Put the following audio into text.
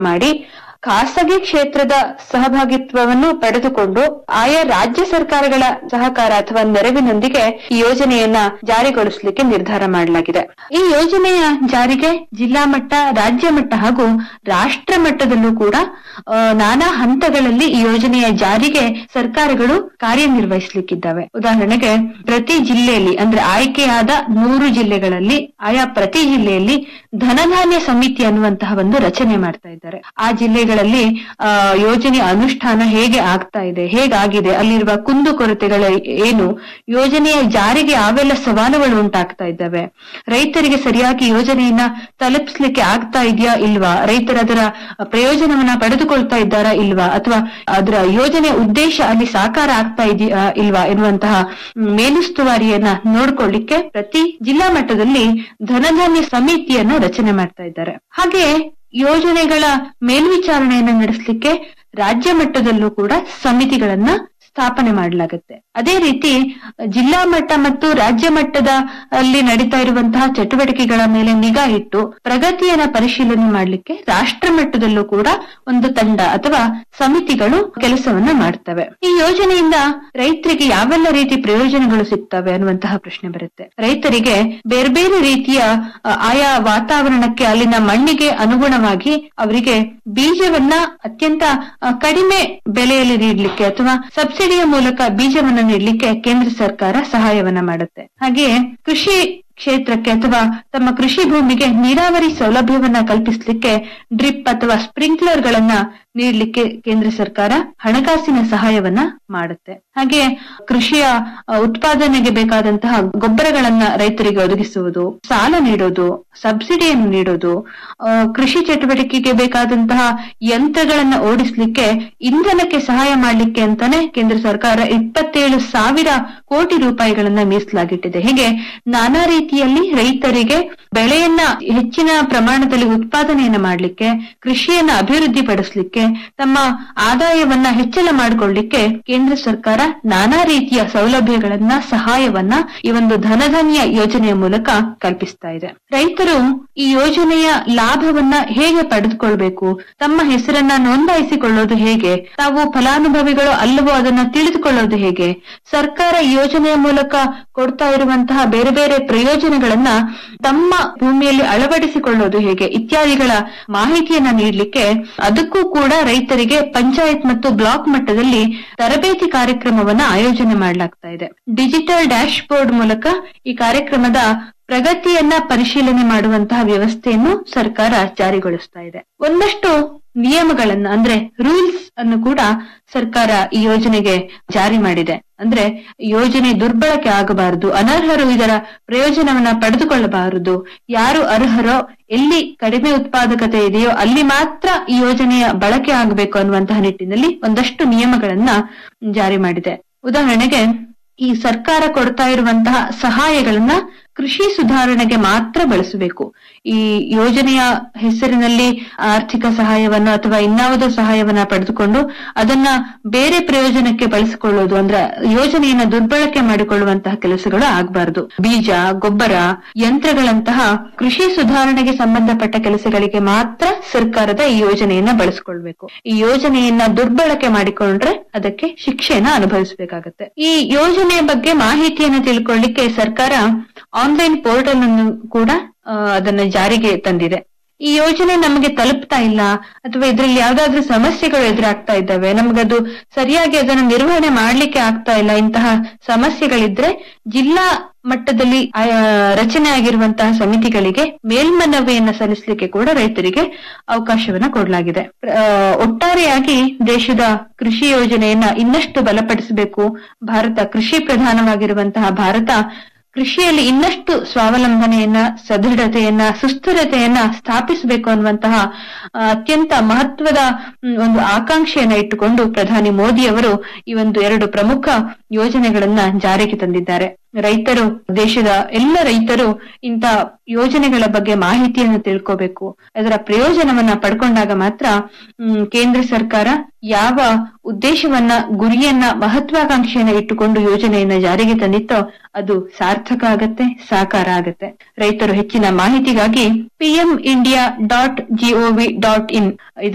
ಮಾಡಿ ಖಾಸಗಿ ಕ್ಷೇತ್ರದ ಸಹಭಾಗಿತ್ವವನ್ನು ಪಡೆದುಕೊಂಡು ಆಯಾ ರಾಜ್ಯ ಸರ್ಕಾರಗಳ ಸಹಕಾರ ಅಥವಾ ನೆರವಿನೊಂದಿಗೆ ಈ ಯೋಜನೆಯನ್ನ ಜಾರಿಗೊಳಿಸಲಿಕ್ಕೆ ನಿರ್ಧಾರ ಮಾಡಲಾಗಿದೆ ಈ ಯೋಜನೆಯ ಜಾರಿಗೆ ಜಿಲ್ಲಾ ಮಟ್ಟ ರಾಜ್ಯ ಮಟ್ಟ ಹಾಗೂ ರಾಷ್ಟ್ರ ಮಟ್ಟದಲ್ಲೂ ಕೂಡ ಆ, ನಾನಾ ಹಂತಗಳಲ್ಲಿ ಈ ಯೋಜನೆಯ ಜಾರಿಗೆ ಸರ್ಕಾರಗಳು ಕಾರ್ಯನಿರ್ವಹಿಸಲಿಕ್ಕಿದ್ದಾವೆ ಉದಾಹರಣೆಗೆ ಪ್ರತಿ ಜಿಲ್ಲೆಯಲ್ಲಿ ಅಂದ್ರೆ ಆಯ್ಕೆಯಾದ ನೂರು ಜಿಲ್ಲೆಗಳಲ್ಲಿ ಆಯಾ ಪ್ರತಿ ಜಿಲ್ಲೆಯಲ್ಲಿ ಧನಧಾನ್ಯ ಸಮಿತಿ ಅನ್ನುವಂತಹ ಒಂದು ರಚನೆ ಮಾಡ್ತಾ ಇದ್ದಾರೆ ಆ ಜಿಲ್ಲೆಗಳಲ್ಲಿ ಆ, ಯೋಜನೆ ಅನುಷ್ಠಾನ ಹೇಗೆ ಆಗ್ತಾ ಇದೆ ಹೇಗಾಗಿದೆ ಅಲ್ಲಿರುವ ಕುಂದುಕೊರತೆಗಳ ಏನು ಯೋಜನೆಯ ಜಾರಿಗೆ ಯಾವೆಲ್ಲ ಸವಾಲುಗಳು ಉಂಟಾಗ್ತಾ ಇದ್ದಾವೆ ರೈತರಿಗೆ ಸರಿಯಾಗಿ ಯೋಜನೆಯನ್ನ ತಲುಪಿಸ್ಲಿಕ್ಕೆ ಆಗ್ತಾ ಇದೆಯಾ ಇಲ್ವಾ ರೈತರ ಅದರ ಪ್ರಯೋಜನವನ್ನ ಪಡೆದುಕೊಳ್ತಾ ಇದ್ದಾರಾ ಇಲ್ವಾ ಅಥವಾ ಅದರ ಯೋಜನೆಯ ಉದ್ದೇಶ ಅಲ್ಲಿ ಸಾಕಾರ ಆಗ್ತಾ ಇದೆಯಾ ಇಲ್ವಾ ಎನ್ನುವಂತಹ ಮ್, ಮೇಲುಸ್ತುವಾರಿಯನ್ನ ನೋಡ್ಕೊಳ್ಳಿಕ್ಕೆ ಪ್ರತಿ ಜಿಲ್ಲಾ ಮಟ್ಟದಲ್ಲಿ ಧನಧಾನ್ಯ ಸಮಿತಿಯನ್ನ ರಚನೆ ಮಾಡ್ತಾ ಇದ್ದಾರೆ ಹಾಗೆ ಯೋಜನೆಗಳ ಮೇಲ್ವಿಚಾರಣೆಯನ್ನ ನಡೆಸಲಿಕ್ಕೆ ರಾಜ್ಯ ಮಟ್ಟದಲ್ಲೂ ಕೂಡ ಸಮಿತಿಗಳನ್ನ ಸ್ಥಾಪನೆ ಮಾಡಲಾಗುತ್ತೆ ಅದೇ ರೀತಿ ಜಿಲ್ಲಾ ಮಟ್ಟ ಮತ್ತು ರಾಜ್ಯ ಮಟ್ಟದ ಅಲ್ಲಿ ನಡೀತಾ ಇರುವಂತಹ ಚಟುವಟಿಕೆಗಳ ಮೇಲೆ ನಿಗಾ ಇಟ್ಟು ಪ್ರಗತಿಯನ್ನ ಪರಿಶೀಲನೆ ಮಾಡಲಿಕ್ಕೆ ರಾಷ್ಟ್ರ ಮಟ್ಟದಲ್ಲೂ ಕೂಡ ಒಂದು ತಂಡ ಅಥವಾ ಸಮಿತಿಗಳು ಕೆಲಸವನ್ನ ಮಾಡ್ತವೆ ಈ ಯೋಜನೆಯಿಂದ ರೈತರಿಗೆ ಯಾವೆಲ್ಲ ರೀತಿ ಪ್ರಯೋಜನಗಳು ಸಿಗ್ತವೆ ಅನ್ನುವಂತಹ ಪ್ರಶ್ನೆ ಬರುತ್ತೆ ರೈತರಿಗೆ ಬೇರೆ ಬೇರೆ ರೀತಿಯ ಅ, ಆಯಾ ವಾತಾವರಣಕ್ಕೆ ಅಲ್ಲಿನ ಮಣ್ಣಿಗೆ ಅನುಗುಣವಾಗಿ ಅವರಿಗೆ ಬೀಜವನ್ನ ಅತ್ಯಂತ ಅ, ಕಡಿಮೆ ಬೆಲೆಯಲ್ಲಿ ನೀಡಲಿಕ್ಕೆ ಅಥವಾ ಸಬ್ಸಿಡಿಯ ಮೂಲಕ ಬೀಜವನ್ನ ನೀಡಲಿಕ್ಕೆ ಕೇಂದ್ರ ಸರ್ಕಾರ ಸಹಾಯವನ್ನ ಮಾಡುತ್ತೆ ಹಾಗೆಯೇ ಕೃಷಿ ಕ್ಷೇತ್ರಕ್ಕೆ ಅಥವಾ ತಮ್ಮ ಕೃಷಿ ಭೂಮಿಗೆ ನೀರಾವರಿ ಸೌಲಭ್ಯವನ್ನ ಕಲ್ಪಿಸಲಿಕ್ಕೆ ಡ್ರಿಪ್ ಅಥವಾ ಸ್ಪ್ರಿಂಕ್ಲರ್ ಗಳನ್ನ ನೀಡಲಿಕ್ಕೆ ಕೇಂದ್ರ ಸರ್ಕಾರ ಹಣಕಾಸಿನ ಸಹಾಯವನ್ನ ಮಾಡುತ್ತೆ ಹಾಗೆ ಕೃಷಿಯ ಅ, ಉತ್ಪಾದನೆಗೆ ಬೇಕಾದಂತಹ ಗೊಬ್ಬರಗಳನ್ನ ರೈತರಿಗೆ ಒದಗಿಸುವುದು ಸಾಲ ನೀಡೋದು ಸಬ್ಸಿಡಿಯನ್ನು ನೀಡೋದು ಆ, ಕೃಷಿ ಚಟುವಟಿಕೆಗೆ ಬೇಕಾದಂತಹ ಯಂತ್ರಗಳನ್ನ ಓಡಿಸ್ಲಿಕ್ಕೆ ಇಂಧನಕ್ಕೆ ಸಹಾಯ ಮಾಡ್ಲಿಕ್ಕೆ ಅಂತಾನೆ ಕೇಂದ್ರ ಸರ್ಕಾರ ಇಪ್ಪತ್ತೇಳು ಸಾವಿರ ಕೋಟಿ ರೂಪಾಯಿಗಳನ್ನ ಮೀಸಲಾಗಿಟ್ಟಿದೆ ಹೀಗೆ ನಾನಾ ರೀತಿಯಲ್ಲಿ ರೈತರಿಗೆ ಬೆಳೆಯನ್ನ ಹೆಚ್ಚಿನ ಪ್ರಮಾಣದಲ್ಲಿ ಉತ್ಪಾದನೆಯನ್ನ ಮಾಡ್ಲಿಕ್ಕೆ ಕೃಷಿಯನ್ನ ಅಭಿವೃದ್ಧಿ ಪಡಿಸ್ಲಿಕ್ಕೆ ತಮ್ಮ ಆದಾಯವನ್ನ ಹೆಚ್ಚಳ ಮಾಡಿಕೊಳ್ಳಿಕ್ಕೆ ಕೇಂದ್ರ ಸರ್ಕಾರ ನಾನಾ ರೀತಿಯ ಸೌಲಭ್ಯಗಳನ್ನ ಸಹಾಯವನ್ನ ಈ ಒಂದು ಧನಧಾನ್ಯ ಯೋಜನೆಯ ಮೂಲಕ ಕಲ್ಪಿಸ್ತಾ ಇದೆ ರೈತರು ಈ ಯೋಜನೆಯ ಲಾಭವನ್ನ ಹೇಗೆ ಪಡೆದುಕೊಳ್ಬೇಕು ತಮ್ಮ ಹೆಸರನ್ನ ನೋಂದಾಯಿಸಿಕೊಳ್ಳೋದು ಹೇಗೆ ತಾವು ಫಲಾನುಭವಿಗಳು ಅಲ್ಲವೋ ಅದನ್ನ ತಿಳಿದುಕೊಳ್ಳೋದು ಹೇಗೆ ಸರ್ಕಾರ ಈ ಯೋಜನೆಯ ಮೂಲಕ ಕೊಡ್ತಾ ಇರುವಂತಹ ಬೇರೆ ಬೇರೆ ಪ್ರಯೋಜನಗಳನ್ನ ತಮ್ಮ ಭೂಮಿಯಲ್ಲಿ ಅಳವಡಿಸಿಕೊಳ್ಳೋದು ಹೇಗೆ ಇತ್ಯಾದಿಗಳ ಮಾಹಿತಿಯನ್ನ ನೀಡಲಿಕ್ಕೆ ಅದಕ್ಕೂ ಕೂಡ ರೈತರಿಗೆ ಪಂಚಾಯತ್ ಮತ್ತು ಬ್ಲಾಕ್ ಮಟ್ಟದಲ್ಲಿ ತರಬೇತಿ ಕಾರ್ಯಕ್ರಮವನ್ನ ಆಯೋಜನೆ ಮಾಡಲಾಗ್ತಾ ಇದೆ ಡಿಜಿಟಲ್ ಡ್ಯಾಶ್ ಬೋರ್ಡ್ ಮೂಲಕ ಈ ಕಾರ್ಯಕ್ರಮದ ಪ್ರಗತಿಯನ್ನ ಪರಿಶೀಲನೆ ಮಾಡುವಂತಹ ವ್ಯವಸ್ಥೆಯನ್ನು ಸರ್ಕಾರ ಜಾರಿಗೊಳಿಸ್ತಾ ಇದೆ ಒಂದಷ್ಟು ನಿಯಮಗಳನ್ನ ಅಂದ್ರೆ ರೂಲ್ಸ್ ಅನ್ನು ಕೂಡ ಸರ್ಕಾರ ಈ ಯೋಜನೆಗೆ ಜಾರಿ ಮಾಡಿದೆ ಅಂದ್ರೆ ಯೋಜನೆ ದುರ್ಬಳಕೆ ಆಗಬಾರದು ಅನರ್ಹರು ಇದರ ಪ್ರಯೋಜನವನ್ನ ಪಡೆದುಕೊಳ್ಳಬಾರದು ಯಾರು ಅರ್ಹರೋ ಎಲ್ಲಿ ಕಡಿಮೆ ಉತ್ಪಾದಕತೆ ಇದೆಯೋ ಅಲ್ಲಿ ಮಾತ್ರ ಈ ಯೋಜನೆಯ ಬಳಕೆ ಆಗಬೇಕು ಅನ್ನುವಂತಹ ನಿಟ್ಟಿನಲ್ಲಿ ಒಂದಷ್ಟು ನಿಯಮಗಳನ್ನ ಜಾರಿ ಮಾಡಿದೆ ಉದಾಹರಣೆಗೆ ಈ ಸರ್ಕಾರ ಕೊಡ್ತಾ ಇರುವಂತಹ ಸಹಾಯಗಳನ್ನ ಕೃಷಿ ಸುಧಾರಣೆಗೆ ಮಾತ್ರ ಬಳಸಬೇಕು ಈ ಯೋಜನೆಯ ಹೆಸರಿನಲ್ಲಿ ಆರ್ಥಿಕ ಸಹಾಯವನ್ನ ಅಥವಾ ಇನ್ಯಾವುದೋ ಸಹಾಯವನ್ನ ಪಡೆದುಕೊಂಡು ಅದನ್ನ ಬೇರೆ ಪ್ರಯೋಜನಕ್ಕೆ ಬಳಸಿಕೊಳ್ಳೋದು ಅಂದ್ರೆ ಯೋಜನೆಯನ್ನ ದುರ್ಬಳಕೆ ಮಾಡಿಕೊಳ್ಳುವಂತಹ ಕೆಲಸಗಳು ಆಗಬಾರದು ಬೀಜ ಗೊಬ್ಬರ ಯಂತ್ರಗಳಂತಹ ಕೃಷಿ ಸುಧಾರಣೆಗೆ ಸಂಬಂಧಪಟ್ಟ ಕೆಲಸಗಳಿಗೆ ಮಾತ್ರ ಸರ್ಕಾರದ ಈ ಯೋಜನೆಯನ್ನ ಬಳಸಿಕೊಳ್ಬೇಕು ಈ ಯೋಜನೆಯನ್ನ ದುರ್ಬಳಕೆ ಮಾಡಿಕೊಂಡ್ರೆ ಅದಕ್ಕೆ ಶಿಕ್ಷೆಯನ್ನ ಅನುಭವಿಸಬೇಕಾಗತ್ತೆ ಈ ಯೋಜನೆಯ ಬಗ್ಗೆ ಮಾಹಿತಿಯನ್ನು ತಿಳ್ಕೊಳ್ಳಿಕ್ಕೆ ಸರ್ಕಾರ ಆನ್ಲೈನ್ ಪೋರ್ಟಲ್ ಅನ್ನು ಕೂಡ ಆ, ಅದನ್ನ ಜಾರಿಗೆ ತಂದಿದೆ ಈ ಯೋಜನೆ ನಮಗೆ ತಲುಪ್ತಾ ಇಲ್ಲ ಅಥವಾ ಇದರಲ್ಲಿ ಯಾವ್ದಾದ್ರೂ ಸಮಸ್ಯೆಗಳು ಎದುರಾಗ್ತಾ ಇದ್ದಾವೆ ನಮಗದು ಸರಿಯಾಗಿ ಅದನ್ನ ನಿರ್ವಹಣೆ ಮಾಡ್ಲಿಕ್ಕೆ ಆಗ್ತಾ ಇಲ್ಲ ಇಂತಹ ಸಮಸ್ಯೆಗಳಿದ್ರೆ ಜಿಲ್ಲಾ ಮಟ್ಟದಲ್ಲಿ ಆಯಾ ರಚನೆ ಆಗಿರುವಂತಹ ಸಮಿತಿಗಳಿಗೆ ಮೇಲ್ಮನವಿಯನ್ನ ಸಲ್ಲಿಸಲಿಕ್ಕೆ ಕೂಡ ರೈತರಿಗೆ ಅವಕಾಶವನ್ನ ಕೊಡಲಾಗಿದೆ ಆ, ಒಟ್ಟಾರೆಯಾಗಿ ದೇಶದ ಕೃಷಿ ಯೋಜನೆಯನ್ನ ಇನ್ನಷ್ಟು ಬಲಪಡಿಸಬೇಕು ಭಾರತ ಕೃಷಿ ಪ್ರಧಾನವಾಗಿರುವಂತಹ ಭಾರತ ಕೃಷಿಯಲ್ಲಿ ಇನ್ನಷ್ಟು ಸ್ವಾವಲಂಬನೆಯನ್ನ ಸದೃಢತೆಯನ್ನ ಸುಸ್ಥಿರತೆಯನ್ನ ಸ್ಥಾಪಿಸಬೇಕು ಅನ್ನುವಂತಹ ಆ, ಅತ್ಯಂತ ಮಹತ್ವದ ಮ್, ಒಂದು ಆಕಾಂಕ್ಷೆಯನ್ನ ಇಟ್ಟುಕೊಂಡು ಪ್ರಧಾನಿ ಮೋದಿ ಅವರು ಈ ಒಂದು ಎರಡು ಪ್ರಮುಖ ಯೋಜನೆಗಳನ್ನ ಜಾರಿಗೆ ತಂದಿದ್ದಾರೆ ರೈತರು ದೇಶದ ಎಲ್ಲ ರೈತರು ಇಂಥ ಯೋಜನೆಗಳ ಬಗ್ಗೆ ಮಾಹಿತಿಯನ್ನು ತಿಳ್ಕೋಬೇಕು ಅದರ ಪ್ರಯೋಜನವನ್ನ ಪಡ್ಕೊಂಡಾಗ ಮಾತ್ರ ಮ್, ಕೇಂದ್ರ ಸರ್ಕಾರ ಯಾವ ಉದ್ದೇಶವನ್ನ ಗುರಿಯನ್ನ ಮಹತ್ವಾಕಾಂಕ್ಷೆಯನ್ನ ಇಟ್ಟುಕೊಂಡು ಯೋಜನೆಯನ್ನ ಜಾರಿಗೆ ತಂದಿತ್ತೋ ಅದು ಸಾರ್ಥಕ ಆಗತ್ತೆ ಸಾಕಾರ ಆಗತ್ತೆ ರೈತರು ಹೆಚ್ಚಿನ ಮಾಹಿತಿಗಾಗಿ PM India dot gov dot ಇನ್